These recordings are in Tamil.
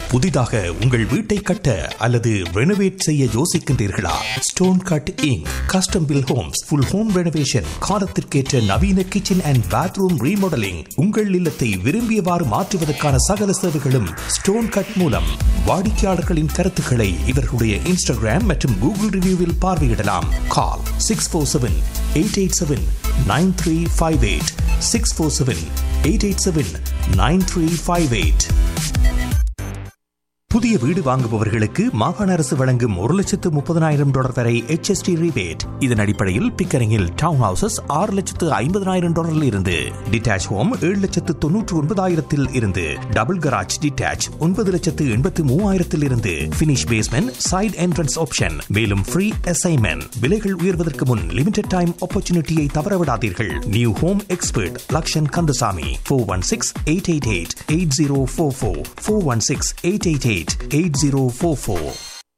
புதிதாக உங்கள் வீட்டை கட்ட அல்லது ரெனோவேட் செய்ய யோசிக்கின்றீர்களா stone cutting custom build homes full home renovation காலத்திற்கேற்ற நவீன கிச்சன் அண்ட் பாத்ரூம் ரீமாடலிங் உங்கள் இல்லத்தை விரும்பியவாறு மாற்றுவதற்கான சகல சேவைகளும் ஸ்டோன் கட் மூலம் வாடிக்கையாளர்களின் கருத்துக்களை இவர்களுடைய இன்ஸ்டாகிராம் மற்றும் கூகுள் ரிவ்யூவில் பார்வையிடலாம் call six four seven eight eight seven nine three five eight six four seven eight eight seven nine three five eight புதிய வீடு வாங்குபவர்களுக்கு மாகாண அரசு வழங்கும் ஒரு லட்சத்து முப்பதனாயிரம் டாலர் வரை HST ரிபேட் இதன் அடிப்படையில் பிக்கரிங்கில் டவுன் ஹவுசஸ் ஆறு லட்சத்து ஐம்பதனாயிரம் டாலரில் இருந்து டிட்டாச் ஹோம் ஏழு லட்சத்து தொன்னூற்று ஒன்பதாயிரத்தில் இருந்து டபுள் கராஜ் டிட்டாச் ஒன்பது லட்சத்து எண்பத்து மூவாயிரத்தில் இருந்து finish basement side entrance option மேலும் ஃப்ரீ அசைன்மெண்ட் விலைகள் உயர்வதற்கு முன் லிமிடெட் டைம் ஆப்பர்ச்சுனிட்டியை தவறவிடாதீர்கள் new home expert Lakshan Kandasamy four one six eight eight eight eight zero four four four one six eight eight eight eight zero four four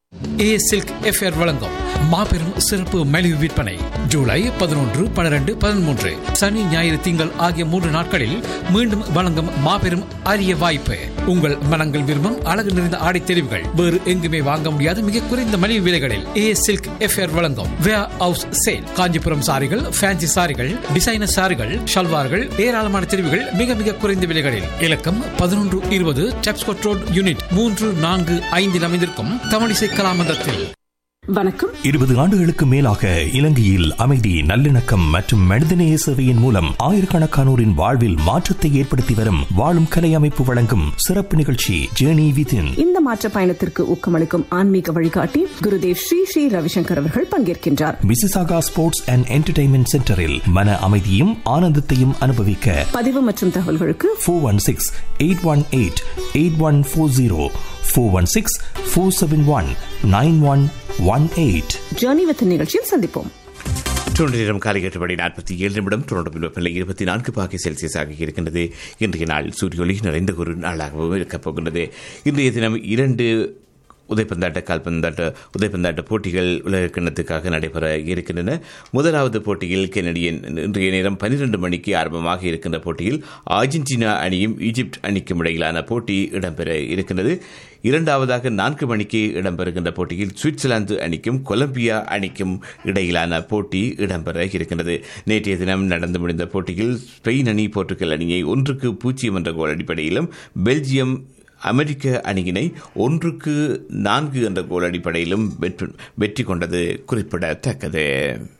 A silk FR வழங்கும் மாபெரும் சிறப்பு மலிவு விற்பனை ஜூலை பதினொன்று பன்னிரண்டு பதிமூன்று சனி ஞாயிறு திங்கள் ஆகிய மூன்று நாட்களில் மீண்டும் வழங்கும் மாபெரும் அரிய வாய்ப்பு உங்கள் மனங்கள் விரும்பும் அழகு நிறைந்த ஆடை தெரிவுகள் வேறு எங்குமே வாங்க முடியாத மிக குறைந்த மலிவு விலைகளில் ஏ சில்க் எஃப்ஆர் வழங்கும் வேர் ஹவுஸ் சேல் காஞ்சிபுரம் சாரிகள் ஃபேன்சி சாரிகள் டிசைனர் சாரிகள் ஷல்வார்கள் ஏராளமான தெரிவுகள் மிக மிக குறைந்த விலைகளில் இலக்கம் பதினொன்று இருபது டெப்ஸ்கோட் ரோட் யூனிட் மூன்று நான்கு ஐந்தில் அமைந்திருக்கும் தமிழிசை கலாமந்தத்தில் வணக்கம் இருபது ஆண்டுகளுக்கு மேலாக இலங்கையில் அமைதி நல்லிணக்கம் மற்றும் மனிதநேய சேவையின் மூலம் ஆயிரக்கணக்கானோரின் வாழ்வில் மாற்றத்தை ஏற்படுத்தி வரும் வாழும் கலை அமைப்பு வழங்கும் சிறப்பு நிகழ்ச்சி ஜேர்னி வித்தின் இந்த மாற்ற பயணத்திற்கு ஊக்கமளிக்கும் ஆன்மீக வழிகாட்டி குருதேவ் ஸ்ரீ ஸ்ரீ ரவிசங்கர் அவர்கள் பங்கேற்கின்றார் மிசிசாகா ஸ்போர்ட்ஸ் அண்ட் என்டர்டைன்மெண்ட் சென்டரில் மன அமைதியும் ஆனந்தத்தையும் அனுபவிக்க பதிவு மற்றும் தகவல்களுக்கு four one six eight one eight eight one four zero four one six four seven one nine one one eight journey with நிகழ்ச்சியில் சந்திப்போம் தொண்ணூறு நேரம் காலை எட்டுபடி நாற்பத்தி ஏழு நிமிடம் தொண்ணூறு வெப்பநிலை இருபத்தி நான்கு பாகை செல்சியஸாக இருக்கின்றது இன்றைய நாள் சூரிய ஒளி நிறைந்த ஒரு நாளாகவும் இருக்கப் போகின்றது இன்றைய தினம் இரண்டு உதைப்பந்தாட்ட கால்பந்தாட்ட உதைப்பந்தாட்ட போட்டிகள் உலக கிண்ணத்துக்காக நடைபெற இருக்கின்றன முதலாவது போட்டியில் கெனடியன் இன்றைய நேரம் பன்னிரண்டு மணிக்கு ஆரம்பமாக இருக்கின்ற போட்டியில் அர்ஜென்டினா அணியும் ஈஜிப்ட் அணிக்கும் இடையிலான போட்டி இடம்பெற இருக்கின்றது இரண்டாவதாக நான்கு மணிக்கு இடம்பெறுகின்ற போட்டியில் சுவிட்சர்லாந்து அணிக்கும் கொலம்பியா அணிக்கும் இடையிலான போட்டி இடம்பெற இருக்கின்றது நேற்றைய தினம் நடந்து முடிந்த போட்டியில் ஸ்பெயின் அணி போர்த்துகல் அணியை ஒன்றுக்கு பூஜ்ஜியம் என்ற கோல் அடிப்படையிலும் பெல்ஜியம் அமெரிக்க அணியினை ஒன்றுக்கு நான்கு என்ற கோல் அடிப்படையிலும் வெற்றி கொண்டது குறிப்பிடத்தக்கது